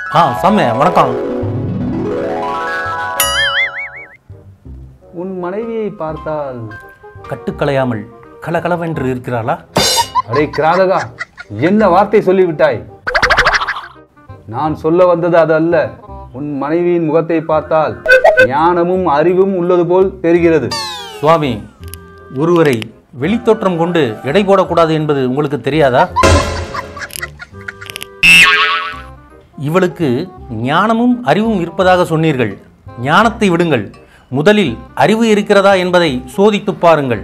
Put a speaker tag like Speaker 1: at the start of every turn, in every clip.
Speaker 1: ஆ சாமி வணக்கம்
Speaker 2: உன் மனைவியை பார்த்தால்
Speaker 1: கட்டுக்கலையாமல் கலகலவென்று இருக்கிறாளா
Speaker 2: அடே கிராதகா என்ன வார்த்தை சொல்லிவிட்டாய் நான் சொல்ல வந்தது அது அல்ல உன் மனைவியின் முகத்தை பார்த்தால் ஞானமும் அறிவும் உள்ளது போல் தெரிகிறது
Speaker 1: சுவாமி ஒருவரை வெளித்தோற்றம் கொண்டு எடை போடக்கூடாது என்பது உங்களுக்கு தெரியாதா இவளுக்கு ஞானமும் அறிவும் இருப்பதாக சொன்னீர்கள் ஞானத்தை விடுங்கள் முதலில் அறிவு இருக்கிறதா என்பதை சோதித்துப் பாருங்கள்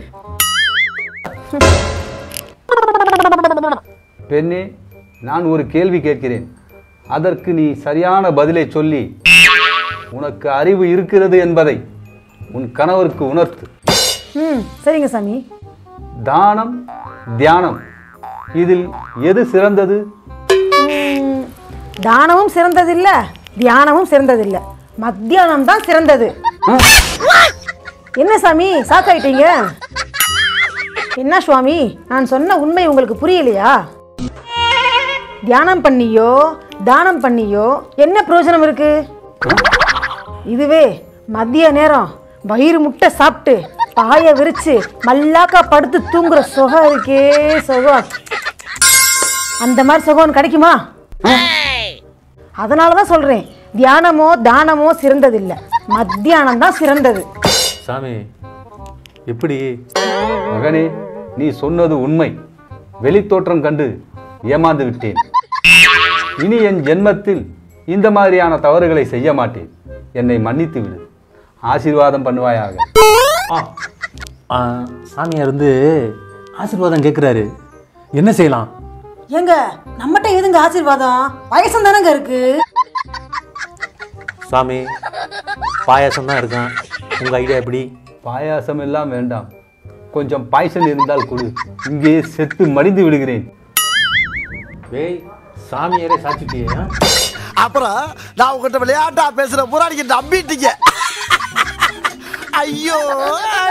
Speaker 2: பெண்ணே நான் ஒரு கேள்வி கேட்கிறேன் அதற்கு நீ சரியான பதிலை சொல்லி உனக்கு அறிவு இருக்கிறது என்பதை உன் கணவருக்கு உணர்த்து
Speaker 3: ம் சரிங்க சாமி
Speaker 2: தானம் தியானம் இதில் எது சிறந்தது
Speaker 3: ம், தானமும் சிறந்ததில்ல தியானமும் சிறந்ததில்ல மத்தியானம் தான் சிறந்தது என்ன சாமி சாக்காயிட்டீங்க என்ன சுவாமி நான் சொன்ன உண்மை உங்களுக்கு புரியலையா தியானம் பண்ணியோ தானம் பண்ணியோ என்ன பிரயோஜனம் இருக்கு இதுவே மதிய நேரம் வயிறு முட்டை சாப்பிட்டு பாய விரிச்சு மல்லாக்கா படுத்து தூங்குற சுகம் இருக்கே சுகம் அந்த மாதிரி சுகம் கிடைக்குமா அதனால தான் சொல்றேன் தியானமோ தானமோ சிறந்ததில்லை மத்தியானம் தான் சிறந்தது
Speaker 1: சாமி எப்படி
Speaker 2: மகனே நீ சொன்னது உண்மை வெளித்தோற்றம் கண்டு ஏமாந்து விட்டேன் இனி என் ஜென்மத்தில் இந்த மாதிரியான தவறுகளை செய்ய மாட்டேன் என்னை மன்னித்து விடு ஆசீர்வாதம் பண்ணுவாயாக
Speaker 1: ஆ ஆ, சாமியார் வந்து ஆசீர்வாதம் கேட்குறாரு என்ன செய்யலாம்
Speaker 3: ஏங்க நம்மகிட்ட எதுங்க ஆசீர்வாதம் வயசம் தானங்க இருக்கு
Speaker 1: சாமி பாயாசம் தான் இருக்கான் உங்கள் ஐடியா எப்படி
Speaker 2: பாயாசம் எல்லாம் வேண்டாம் கொஞ்சம் பாய்சன் இருந்தால் கொடு இங்கேயே செத்து மடிந்து விடுகிறேன்
Speaker 1: வேய் சாமியாரே சாச்சிட்டியா
Speaker 4: அப்புறம் நான் உங்ககிட்ட விளையாட்டா பேசுற பூரா நீங்க நம்பிட்டீங்க ஐயோ